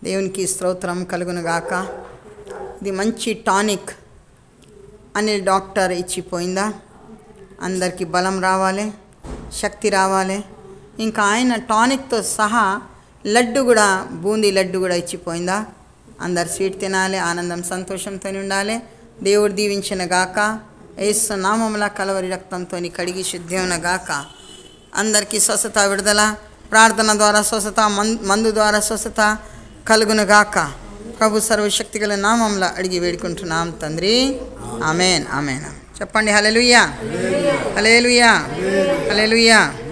దేవునికి స్తోత్రం కలుగునుగాక ఇది మంచి టానిక్ అని డాక్టర్ ఇచ్చిపోయిందా అందరికీ బలం రావాలి శక్తి రావాలి ఇంకా ఆయన టానిక్తో సహా లడ్డు కూడా బూందీ లడ్డు కూడా ఇచ్చిపోయిందా అందరు స్వీట్ తినాలి ఆనందం సంతోషంతో ఉండాలి దేవుడు దీవించిన గాక ఏసు నామముల కలవరి రక్తంతో కడిగి శుద్ధి గాక అందరికీ స్వస్థత విడుదల ప్రార్థన ద్వారా స్వస్థత మం- మందు ద్వారా స్వస్థత కలుగును గాక ప్రభు సర్వశక్తిగల నామంలో అడిగి వేడుకుంటున్నాం తండ్రి ఆమెన్ ఆమెన్ చెప్పండి హలెలుయ్యా హలేలుయ్యా హలేలుయ్యా